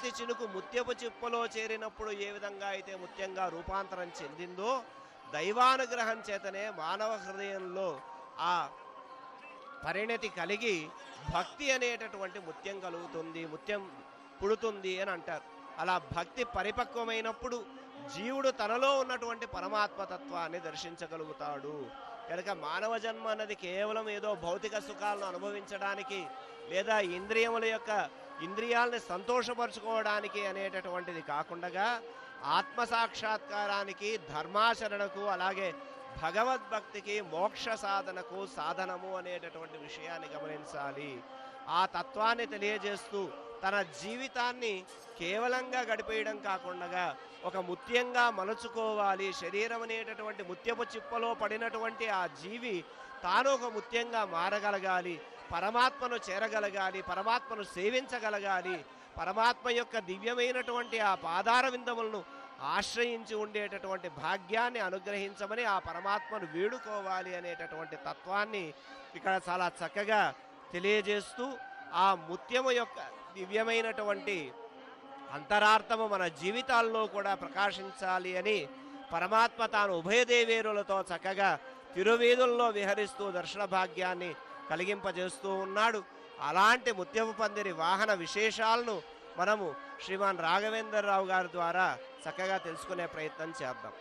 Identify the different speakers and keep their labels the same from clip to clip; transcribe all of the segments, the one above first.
Speaker 1: రాతి చినుకు ముత్యపు చిప్పలో చేరినప్పుడు ఏ విధంగా అయితే ముత్యంగా రూపాంతరం చెందిందో దైవానుగ్రహం చేతనే మానవ హృదయంలో ఆ పరిణతి కలిగి భక్తి అనేటటువంటి ముత్యం కలుగుతుంది ముత్యం పుడుతుంది అని అంటారు అలా భక్తి పరిపక్వమైనప్పుడు జీవుడు తనలో ఉన్నటువంటి పరమాత్మ తత్వాన్ని దర్శించగలుగుతాడు కనుక మానవ జన్మ అన్నది కేవలం ఏదో భౌతిక సుఖాలను అనుభవించడానికి లేదా ఇంద్రియముల యొక్క ఇంద్రియాలని సంతోషపరచుకోవడానికి అనేటటువంటిది కాకుండా ఆత్మ సాక్షాత్కారానికి ధర్మాచరణకు అలాగే భగవద్భక్తికి మోక్ష సాధనకు సాధనము అనేటటువంటి విషయాన్ని గమనించాలి ఆ తత్వాన్ని తెలియజేస్తూ తన జీవితాన్ని కేవలంగా గడిపేయడం కాకుండా ఒక ముత్యంగా మలుచుకోవాలి శరీరం అనేటటువంటి ముత్యపు చిప్పలో పడినటువంటి ఆ జీవి తాను ఒక ముత్యంగా మారగలగాలి పరమాత్మను చేరగలగాలి పరమాత్మను సేవించగలగాలి పరమాత్మ యొక్క దివ్యమైనటువంటి ఆ పాదార విందములను ఆశ్రయించి ఉండేటటువంటి భాగ్యాన్ని అనుగ్రహించమని ఆ పరమాత్మను వేడుకోవాలి అనేటటువంటి తత్వాన్ని ఇక్కడ చాలా చక్కగా తెలియజేస్తూ ఆ ముత్యము యొక్క దివ్యమైనటువంటి అంతరార్థము మన జీవితాల్లో కూడా ప్రకాశించాలి అని పరమాత్మ తాను ఉభయదేవేరులతో చక్కగా తిరువీధుల్లో విహరిస్తూ దర్శన భాగ్యాన్ని కలిగింపజేస్తూ ఉన్నాడు అలాంటి ముత్యపు పందిరి వాహన విశేషాలను మనము శ్రీమాన్ రాఘవేంద్రరావు గారి ద్వారా చక్కగా తెలుసుకునే ప్రయత్నం చేద్దాం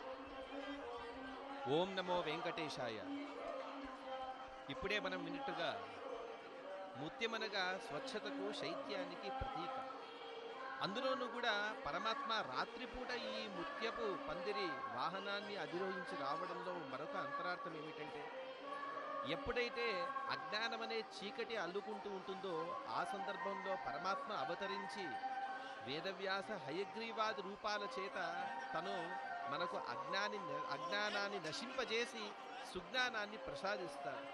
Speaker 2: ఓం నమో వెంకటేశాయ ఇప్పుడే మనం విన్నట్టుగా ముత్యమనగా స్వచ్ఛతకు శైత్యానికి ప్రతీక అందులోనూ కూడా పరమాత్మ రాత్రిపూట ఈ ముత్యపు పందిరి వాహనాన్ని అధిరోహించి రావడంలో మరొక అంతరార్థం ఏమిటంటే ఎప్పుడైతే అజ్ఞానం అనే చీకటి అల్లుకుంటూ ఉంటుందో ఆ సందర్భంలో పరమాత్మ అవతరించి వేదవ్యాస హయగ్రీవాది రూపాల చేత తను మనకు అజ్ఞాని అజ్ఞానాన్ని నశింపజేసి సుజ్ఞానాన్ని ప్రసాదిస్తాడు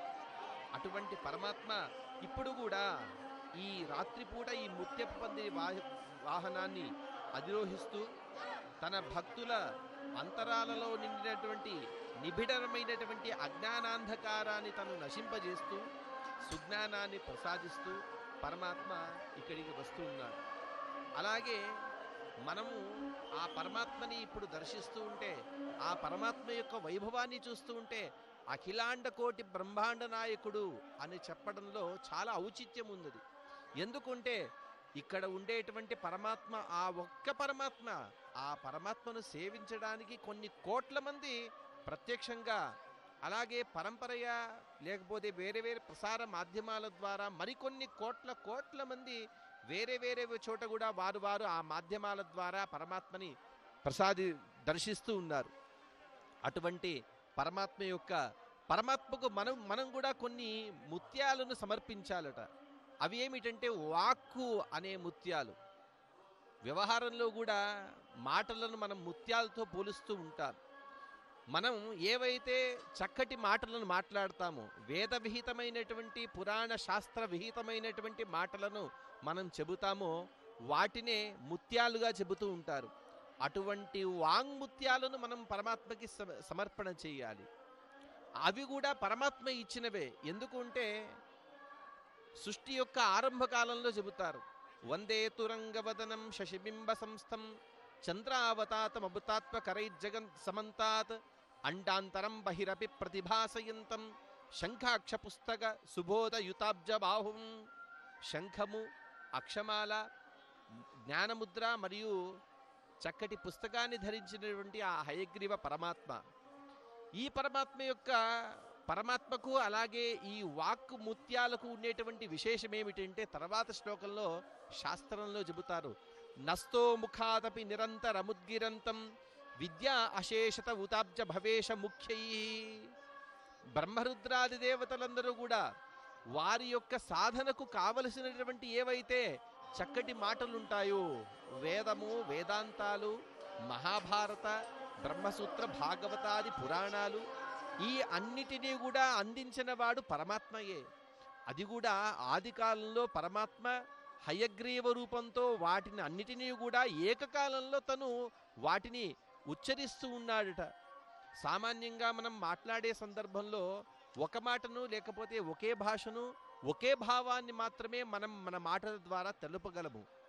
Speaker 2: అటువంటి పరమాత్మ ఇప్పుడు కూడా ఈ రాత్రిపూట ఈ ముత్యపు పందిరి వాహ వాహనాన్ని అధిరోహిస్తూ తన భక్తుల అంతరాలలో నిండినటువంటి నిబిడమైనటువంటి అజ్ఞానాంధకారాన్ని తను నశింపజేస్తూ సుజ్ఞానాన్ని ప్రసాదిస్తూ పరమాత్మ ఇక్కడికి వస్తూ ఉన్నాడు అలాగే మనము ఆ పరమాత్మని ఇప్పుడు దర్శిస్తూ ఉంటే ఆ పరమాత్మ యొక్క వైభవాన్ని చూస్తూ ఉంటే అఖిలాండ కోటి బ్రహ్మాండ నాయకుడు అని చెప్పడంలో చాలా ఔచిత్యం ఉంది ఎందుకుంటే ఇక్కడ ఉండేటువంటి పరమాత్మ ఆ ఒక్క పరమాత్మ ఆ పరమాత్మను సేవించడానికి కొన్ని కోట్ల మంది ప్రత్యక్షంగా అలాగే పరంపరగా లేకపోతే వేరే వేరే ప్రసార మాధ్యమాల ద్వారా మరికొన్ని కోట్ల కోట్ల మంది వేరే వేరే చోట కూడా వారు వారు ఆ మాధ్యమాల ద్వారా పరమాత్మని ప్రసాది దర్శిస్తూ ఉన్నారు అటువంటి పరమాత్మ యొక్క పరమాత్మకు మనం మనం కూడా కొన్ని ముత్యాలను సమర్పించాలట అవి ఏమిటంటే వాక్కు అనే ముత్యాలు వ్యవహారంలో కూడా మాటలను మనం ముత్యాలతో పోలుస్తూ ఉంటాం మనం ఏవైతే చక్కటి మాటలను మాట్లాడతామో వేద విహితమైనటువంటి పురాణ శాస్త్ర విహితమైనటువంటి మాటలను మనం చెబుతామో వాటినే ముత్యాలుగా చెబుతూ ఉంటారు అటువంటి వాంగ్ముత్యాలను మనం పరమాత్మకి సమ- సమర్పణ చేయాలి అవి కూడా పరమాత్మ ఇచ్చినవే ఎందుకుంటే సృష్టి యొక్క ఆరంభ కాలంలో చెబుతారు వందే తురంగవదనం శశిబింబ సంస్థం చంద్రావతాతమభుతాత్మ కరైజ్జగన్ సమంతాత్ అండాంతరం బహిరపి ప్రతిభాసయంతం శంఖాక్ష పుస్తక సుబోధయుతాబ్జ బాహుం శంఖము అక్షమాల జ్ఞానముద్ర మరియు చక్కటి పుస్తకాన్ని ధరించినటువంటి ఆ హయగ్రీవ పరమాత్మ ఈ పరమాత్మ యొక్క పరమాత్మకు అలాగే ఈ వాక్కు ముత్యాలకు ఉండేటువంటి విశేషం ఏమిటంటే తర్వాత శ్లోకంలో శాస్త్రంలో చెబుతారు నస్తో ముఖాదపి నిరంతరముద్గిరంతం విద్యా అశేషత ఉతాబ్జ భవేష ముఖ్యై బ్రహ్మరుద్రాది దేవతలందరూ కూడా వారి యొక్క సాధనకు కావలసినటువంటి ఏవైతే చక్కటి మాటలుంటాయో వేదము వేదాంతాలు మహాభారత బ్రహ్మసూత్ర భాగవతాది పురాణాలు ఈ అన్నిటినీ కూడా అందించిన వాడు పరమాత్మయే అది కూడా ఆది కాలంలో పరమాత్మ హయగ్రీవ రూపంతో వాటిని అన్నిటినీ కూడా ఏకకాలంలో తను వాటిని ఉచ్చరిస్తూ ఉన్నాడట సామాన్యంగా మనం మాట్లాడే సందర్భంలో ఒక మాటను లేకపోతే ఒకే భాషను ఒకే భావాన్ని మాత్రమే మనం మన మాటల ద్వారా తెలుపగలము